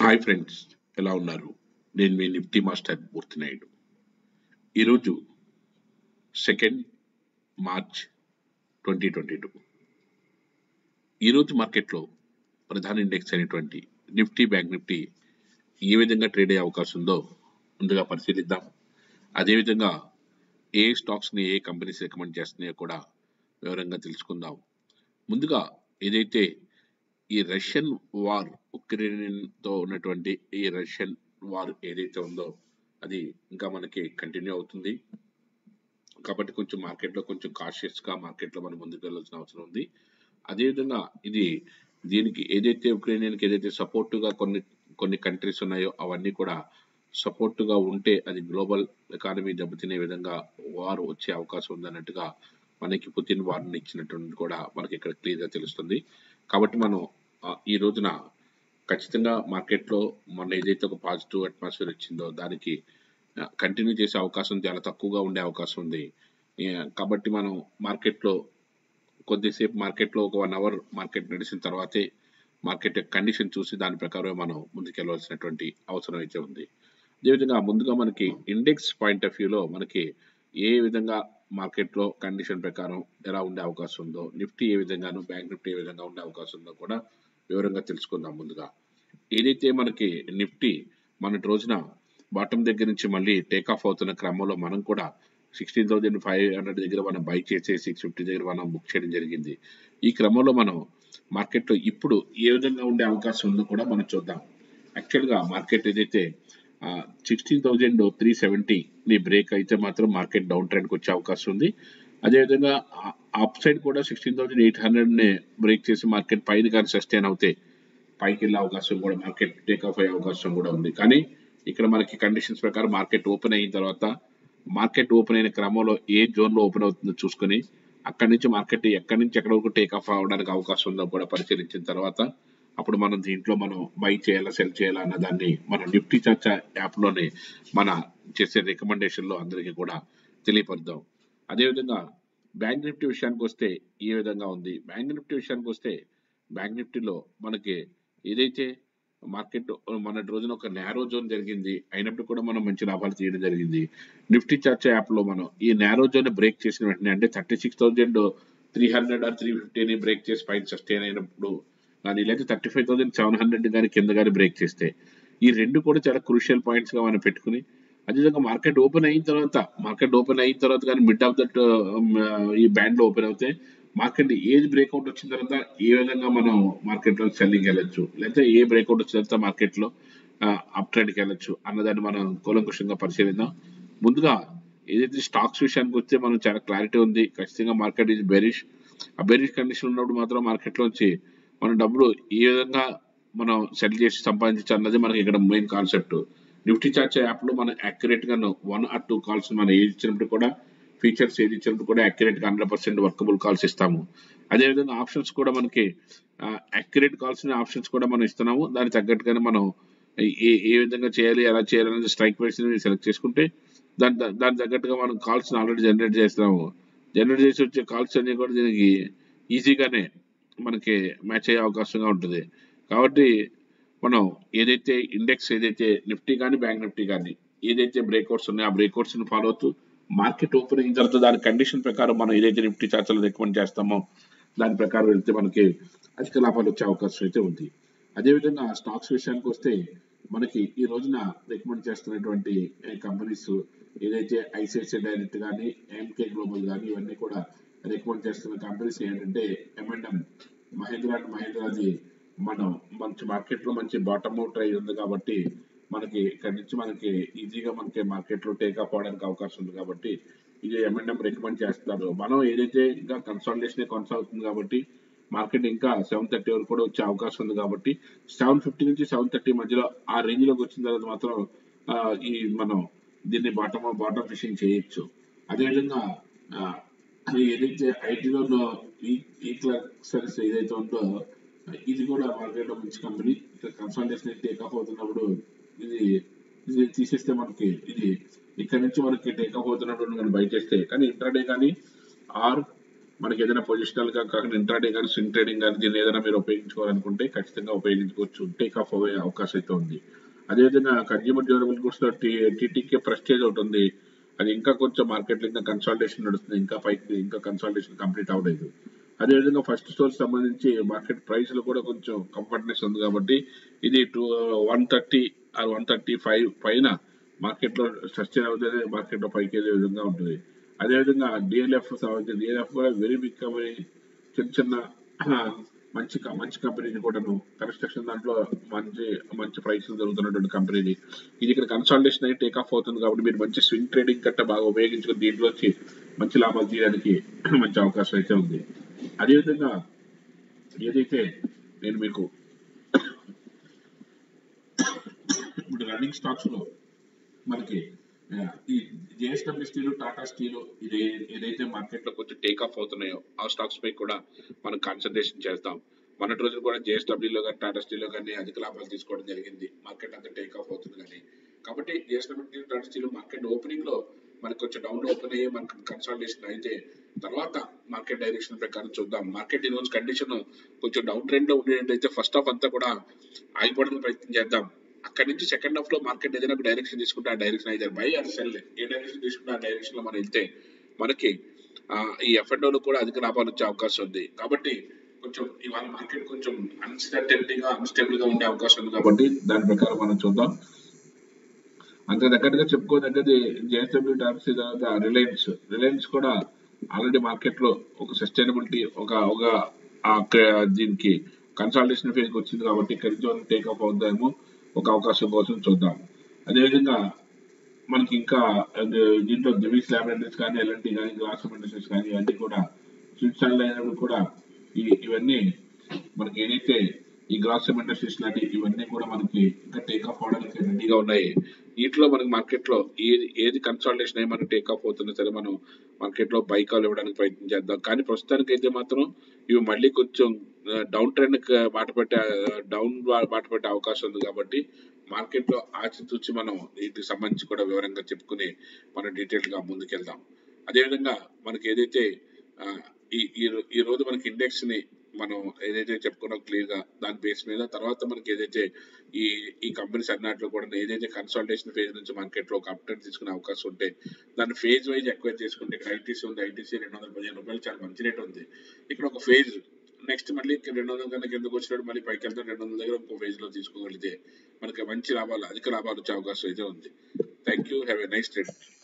hi friends ఎలా ఉన్నారు నేను మీ నిఫ్టీ మాస్టర్ మూర్తి నాయుడు ఈరోజు second March twenty twenty two ఈరోజు మార్కెట్లో ప్రధాన ఇండెక్స్ అయినటువంటి నిఫ్టీ బ్యాంక్ నిఫ్టీ ఏ విధంగా ట్రేడ్ అయ్యే అవకాశం ఉందో ముందుగా పరిశీలిద్దాం అదేవిధంగా ఏ స్టాక్స్ని ఏ కంపెనీస్ రికమెండ్ చేస్తున్నాయో కూడా వివరంగా తెలుసుకుందాం ముందుగా ఏదైతే ఈ రష్యన్ వార్ ఉక్రెయిన్తో ఉన్నటువంటి ఈ రష్యన్ వార్ ఏదైతే ఉందో అది ఇంకా మనకి కంటిన్యూ అవుతుంది కాబట్టి కొంచెం మార్కెట్లో కొంచెం కాషియస్గా మార్కెట్లో మనం ముందుకు వెళ్ళాల్సిన అవసరం ఉంది అదేవిధంగా ఇది దీనికి ఏదైతే ఉక్రెయిన్కి ఏదైతే సపోర్టుగా కొన్ని కొన్ని కంట్రీస్ ఉన్నాయో అవన్నీ కూడా సపోర్టుగా ఉంటే అది గ్లోబల్ ఎకానమీ దెబ్బతినే విధంగా వార్ వచ్చే అవకాశం ఉంది అన్నట్టుగా మనకి పుతిన్ వార్ని ఇచ్చినటువంటి కూడా మనకి ఇక్కడ క్లియర్గా తెలుస్తుంది కాబట్టి మనం ఆ, ఈ రోజున ఖచ్చితంగా మార్కెట్లో మొన్న ఏదైతే ఒక పాజిటివ్ అట్మాస్ఫియర్ వచ్చిందో దానికి కంటిన్యూ చేసే అవకాశం చాలా తక్కువగా ఉండే అవకాశం ఉంది ఏ, కాబట్టి మనం మార్కెట్లో కొద్దిసేపు మార్కెట్లో ఒక వన్ అవర్ మార్కెట్ నడిచిన తర్వాతే మార్కెట్ యొక్క కండిషన్ చూసి దాని ప్రకారమే మనం ముందుకెళ్ళవలసినటువంటి అవసరం అయితే ఉంది అదేవిధంగా ముందుగా మనకి ఇండెక్స్ పాయింట్ ఆఫ్ వ్యూలో మనకి ఏ విధంగా మార్కెట్లో కండిషన్ ప్రకారం ఎలా ఉండే అవకాశం ఉందో నిఫ్టీ ఏ విధంగాను బ్యాంక్ నిఫ్టీ ఏ విధంగా ఉండే అవకాశం ఉందో కూడా వివరంగా తెలుసుకుందాం ముందుగా ఏదైతే మనకి నిఫ్టీ మన రోజున బాటం దగ్గర నుంచి మళ్ళీ టేక్ ఆఫ్ అవుతున్న క్రమంలో మనం కూడా సిక్స్టీన్ థౌజండ్ ఫైవ్ హండ్రెడ్ దగ్గర మనం బై చేసి సిక్స్ ఫిఫ్టీ దగ్గర మనం బుక్ చేయడం జరిగింది ఈ క్రమంలో మనం మార్కెట్లో ఇప్పుడు ఏ విధంగా ఉండే అవకాశం ఉందో కూడా మనం చూద్దాం యాక్చువల్గా మార్కెట్ ఏదైతే సిక్స్టీన్ థౌజండ్ త్రీ సెవెంటీని బ్రేక్ అయితే మాత్రం మార్కెట్ డౌన్ ట్రెండ్కి వచ్చే అవకాశం ఉంది అదేవిధంగా అప్ సైడ్ కూడా సిక్స్టీన్ థౌజండ్ ఎయిట్ హండ్రెడ్ని బ్రేక్ చేసి మార్కెట్ పైన కానీ సస్టైన్ అవుతే పైకి వెళ్ళే అవకాశం కూడా మార్కెట్ టేక్ ఆఫ్ అయ్యే అవకాశం కూడా ఉంది కానీ ఇక్కడ మనకి కండిషన్స్ ప్రకారం మార్కెట్ ఓపెన్ అయిన తర్వాత మార్కెట్ ఓపెన్ అయిన క్రమంలో ఏ జోన్లో ఓపెన్ అవుతుందో చూసుకొని అక్కడి నుంచి మార్కెట్ ఎక్కడి నుంచి ఎక్కడ వరకు టేక్ ఆఫ్ అవ్వడానికి అవకాశం ఉందో కూడా పరిశీలించిన తర్వాత అప్పుడు మనం దీంట్లో మనం బై చేయాలా సెల్ చేయాలా అన్న దాన్ని మన నిఫ్టీ చర్చ యాప్లోనే మన చేసే రికమెండేషన్లో అందరికీ కూడా తెలియపరుద్దాం అదేవిధంగా బ్యాంక్ నిఫ్టీ విషయానికి వస్తే ఏ విధంగా ఉంది బ్యాంక్ నిఫ్టీ విషయానికి వస్తే బ్యాంక్ నిఫ్టీలో మనకి ఏదైతే మార్కెట్ మన రోజున ఒక నేరో జోన్ జరిగింది అయినప్పుడు కూడా మనం మంచి లాభాలు తీయడం జరిగింది నిఫ్టీ చర్చ యాప్లో మనం ఈ నేరో జోన్ బ్రేక్ చేసిన వెంటనే అంటే thirty six thousand three hundred or three ఫిఫ్టీని బ్రేక్ చేసి పైన సస్టైన్ అయినప్పుడు కానీ లేదా thirty five thousand seven hundred కానీ కింద కానీ బ్రేక్ చేస్తే ఈ రెండు కూడా చాలా క్రూషియల్ పాయింట్స్ గా మనం పెట్టుకుని అదేవిధంగా మార్కెట్ ఓపెన్ అయిన తర్వాత మార్కెట్ ఓపెన్ అయిన తర్వాత కానీ మిడ్ ఆఫ్ దట్ ఈ బ్యాండ్ లో ఓపెన్ అవుతే మార్కెట్ ఏది బ్రేక్అవుట్ వచ్చిన తర్వాత ఏ విధంగా మనం మార్కెట్ లో సెల్లింగ్ వెళ్ళొచ్చు లేకపోతే ఏ బ్రేక్అవుట్ వచ్చిన తర్వాత మార్కెట్ లో అప్ ట్రెండ్కి వెళ్ళొచ్చు అన్నదాన్ని మనం కూలంకుషంగా పరిశీలిద్దాం ముందుగా ఏదైతే స్టాక్స్ విషయానికి వస్తే మనం చాలా క్లారిటీ ఉంది ఖచ్చితంగా మార్కెట్ ఇది బెరిష్ ఆ బెరిష్ కండిషన్ ఉన్నప్పుడు మాత్రం మార్కెట్ లోంచి మన డబ్బులు ఏ విధంగా మనం సెల్ చేసి సంపాదించచ్చు అన్నది మనకి ఇక్కడ main concept Nifty charge app లో మనం యాక్యురేట్ గా వన్ ఆర్ టూ కాల్స్ మనం ఏది ఇచ్చినప్పుడు కూడా ఫీచర్స్ ఏది ఇచ్చినప్పుడు కూడా యాక్యురేట్ గా హండ్రెడ్ పర్సెంట్ వర్కబుల్ కాల్స్ ఇస్తాము అదేవిధంగా ఆప్షన్స్ కూడా మనకి యాక్యురేట్ కాల్స్ ఆప్షన్స్ కూడా మనం ఇస్తున్నాము దానికి తగ్గట్టుగానే మనం ఏ ఏ విధంగా చేయాలి ఎలా చేయాలి అనేది స్ట్రైక్ ప్రైస్ సెలెక్ట్ చేసుకుంటే దాని దాని తగ్గట్టుగా మనం కాల్స్ ఆల్రెడీ జనరేట్ చేస్తున్నాము జనరేట్ చేసి వచ్చే కాల్స్ అన్ని కూడా దీనికి ఈజీగానే మనకి మ్యాచ్ అయ్యే అవకాశంగా ఉంటుంది కాబట్టి మనం ఏదైతే ఇండెక్స్ ఏదైతే నిఫ్టీ కానీ బ్యాంక్ నిఫ్టీ కానీ ఏదైతే బ్రేక్అవుట్స్ ఉన్నాయో ఆ బ్రేక్అవుట్స్ ని ఫాలో అవుతూ మార్కెట్ ఓపెన్ అయిన తర్వాత దాని కండిషన్ ప్రకారం మనం ఏదైతే నిఫ్టీ చార్ట్లో రికమెండ్ చేస్తామో దాని ప్రకారం వెళ్తే మనకి అధిక లాభాలు వచ్చే అవకాశం అయితే ఉంది అదేవిధంగా స్టాక్స్ విషయానికి వస్తే మనకి ఈ రోజున రికమెండ్ చేస్తున్నటువంటి కంపెనీస్ ఏదైతే ఐసిఐసిఐ డైరెక్ట్ కానీ ఎంకే గ్లోబల్ కానీ ఇవన్నీ కూడా రికమెండ్ చేస్తున్న కంపెనీస్ ఏంటంటే ఎంఎండ్ఎం మహేంద్ర అండ్ మహేంద్రాది మనం మంచి మార్కెట్ లో మంచి బాటమ్ అవుట్ అయి ఉంది కాబట్టి మనకి ఇక్కడ నుంచి మనకి ఈజీగా మనకి మార్కెట్ లో టేక్ ఆఫ్ అవడానికి అవకాశం ఉంది కాబట్టి ఇది ఎంఎండ్ఎం రికమెండ్ చేస్తున్నారు మనం ఏదైతే ఇంకా కన్సల్టేషన్ కొనసాగుతుంది కాబట్టి మార్కెట్ ఇంకా సెవెన్ థర్టీ వరకు కూడా వచ్చే అవకాశం ఉంది కాబట్టి సెవెన్ ఫిఫ్టీ నుంచి సెవెన్ థర్టీ మధ్యలో ఆ రేంజ్ లోకి వచ్చిన తర్వాత మాత్రం ఆ, ఈ మనం దీన్ని బాటమ్ బాటమ్ ఫిషింగ్ చేయొచ్చు అదేవిధంగా ఆ, అది ఏదైతే ఐటీలో ఈ ఈ క్లర్క్స్ ఏదైతే ఉందో ఇది కూడా మార్కెట్ లో మంచి కంపెనీ కన్సల్టేషన్ టేక్ ఆఫ్ అవుతున్నప్పుడు ఇది ఇది తీసేస్తే మనకి ఇది ఇక్కడ నుంచి మనకి టేక్ ఆఫ్ అవుతున్నప్పుడు మనం బయట చేస్తే కానీ ఇంటర్డే కానీ ఆర్ మనకి ఏదైనా పొజిషనల్ గా కాకుండా ఇంట్రాడే కానీ స్వింగ్ ట్రేడింగ్ కానీ దీన్ని ఏదైనా మీరు ఉపయోగించుకోవాలనుకుంటే ఖచ్చితంగా ఉపయోగించుకోవచ్చు టేక్ ఆఫ్ అయ్యే అవకాశం అయితే ఉంది అదేవిధంగా కన్జ్యూమర్ డ్యూరబుల్ గుడ్స్ లో టీటీకే ప్రెస్టేజ్ ఒకటి ఉంది అది ఇంకా కొంచెం మార్కెట్ లో ఇంకా కన్సల్టేషన్ నడుస్తుంది ఇంకా పైకి ఇంకా కన్సల్టేషన్ కంప్లీట్ అవ్వలేదు అదేవిధంగా ఫస్ట్ స్టోర్ సంబంధించి మార్కెట్ ప్రైస్ లో కూడా కొంచెం కంఫర్ట్నెస్ ఉంది కాబట్టి ఇది two one thirty or one thirty five పైన మార్కెట్ లో సస్టైన్ అవుతుంది మార్కెట్ లో పైకి వెళ్ళే విధంగా ఉంటుంది అదేవిధంగా డిఎల్ఎఫ్ సంబంధించి డిఎల్ఎఫ్ కూడా వెరీ బిగ్ కంపెనీ చిన్న చిన్న మంచి క- మంచి కంపెనీని కూడాను కన్స్ట్రక్షన్ దాంట్లో మంచి మంచి ప్రైస్ దొరుకుతున్నటువంటి కంపెనీని ఇది ఇక్కడ కన్సల్టేషన్ అయ్యి టేక్ ఆఫ్ అవుతుంది కాబట్టి మీరు మంచి స్వింగ్ ట్రేడింగ్ కట్ట బాగా ఉపయోగించుకుని దీంట్లో వచ్చి మంచి లాభాలు తీయడానికి మంచి అవకాశం అయితే ఉంది అదేవిధంగా ఏదైతే నేను మీకు ఇప్పుడు రన్నింగ్ స్టాక్స్ లో మనకి ఆ, ఈ జేఎస్డబ్ల్యూ స్టీల్ టాటా స్టీల్ ఇది ఏదైతే మార్కెట్ లో కొంచెం టేక్ ఆఫ్ అవుతున్నాయో ఆ స్టాక్స్ పై కూడా మనం కాన్సన్ట్రేషన్ చేస్తాం మొన్నటి రోజున కూడా JSW లో కానీ టాటా స్టీల్ లో కానీ అధిక లాభాలు తీసుకోవడం జరిగింది మార్కెట్ అంతా టేక్ ఆఫ్ అవుతుంది కానీ కాబట్టి JSW steel Tata steel market opening లో మనకి కొంచెం డౌన్ ఓపెన్ అయ్యి మనకి కన్సల్టేషన్ అయితే తర్వాత మార్కెట్ డైరెక్షన్ ప్రకారం చూద్దాం మార్కెట్ ఈ రోజు కండిషన్ కొంచెం డౌన్ ట్రెండ్ లో ఉండేటైతే ఫస్ట్ హాఫ్ అంతా కూడా ఆగిపోవడానికి ప్రయత్నం చేద్దాం అక్కడ నుంచి సెకండ్ హాఫ్ లో మార్కెట్ ఏదైనా డైరెక్షన్ తీసుకుంటే ఆ డైరెక్షన్ అయితే బై ఆర్ సెల్ ఏ డైరెక్షన్ తీసుకుంటే ఆ డైరెక్షన్ లో మనం వెళ్తే మనకి ఆ, ఈ ఎఫ్ఎండో లో కూడా అధిక లాభాలు వచ్చే అవకాశం ఉంది కాబట్టి కొంచెం ఇవాళ మార్కెట్ కొంచెం అన్సర్టెనిటీగా అన్స్టేబుల్ గా ఉండే అవకాశం ఉంది కాబట్టి దాని ప్రకారం మనం చూద్దాం అంతే దగ్గరగా చెప్పుకోదగ్గది జేఎస్డబ్ల్యూ టాక్సీ తర్వాత రిలయన్స్ రిలయన్స్ కూడా ఆల్రెడీ మార్కెట్ లో ఒక సస్టైనబిలిటీ ఒక ఒక ఆ క- దీనికి కన్సల్టేషన్ ఫేజ్ వచ్చింది కాబట్టి ఇక్కడ నుంచి టేక్ ఆఫ్ అవుతామో ఒక అవకాశం కోసం చూద్దాం అదేవిధంగా మనకి ఇంకా అది దీంట్లో దివీస్ ల్యాబొరేటరీస్ కానీ ఎల్ఎన్టీ కానీ గ్లాస్ ఇండస్ట్రీస్ కానీ ఇవన్నీ కూడా స్విట్జర్లాండ్ అయినప్పుడు కూడా ఈ ఇవన్నీ మనకి ఏదైతే ఈ గ్లాస్ ఇండస్ట్రీస్ లాంటి ఇవన్నీ కూడా మనకి ఇంకా టేక్ ఆఫ్ అవడానికి రెడీగా ఉన్నాయి వీటిలో మనకి మార్కెట్ లో ఏది ఏది కన్సల్టేషన్ అయ్యి మనకి టేక్ ఆఫ్ అవుతున్నా సరే మనం మార్కెట్ లో బైకాలు ఇవ్వడానికి ప్రయత్నం చేద్దాం కానీ ప్రస్తుతానికి అయితే మాత్రం ఇవి మళ్ళీ కొంచెం డౌన్ ట్రెండ్ బాట పెట్టే డౌన్ బాట పెట్టే అవకాశం ఉంది కాబట్టి మార్కెట్ లో ఆచితూచి మనం వీటికి సంబంధించి కూడా వివరంగా చెప్పుకుని మనం డీటెయిల్ గా ముందుకెళ్దాం అదేవిధంగా మనకి ఏదైతే ఆ, ఈ ఈ రో- ఈ రోజు మనకి ఇండెక్స్ ని మనం ఏదైతే చెప్పుకున్నాం క్లియర్ గా దాని బేస్ మీద తర్వాత మనకి ఏదైతే ఈ ఈ కంపెనీస్ అన్నిట్లో కూడా ఏదైతే కన్సల్టేషన్ ఫేజ్ నుంచి మార్కెట్ లో ఒక అప్డేట్ తీసుకునే అవకాశం ఉంటే దాన్ని ఫేజ్ వైజ్ ఎక్వైర్ చేసుకుంటే ఇక్కడ ఐటీసీ ఉంది ఐటీసీ రెండు వందల పదిహేను రూపాయలు చాలా మంచి రేట్ ఉంది ఇక్కడ ఒక ఫేజ్ నెక్స్ట్ మళ్ళీ రెండు వందల కన్నా కిందకు వచ్చినప్పుడు మళ్ళీ పైకి వెళ్తే రెండు వందల దగ్గర ఇంకో ఫేజ్ లో తీసుకోగలిగితే మనకి మంచి లాభాలు అధిక లాభాలు వచ్చే అవకాశం అయితే ఉంది thank you have a nice trade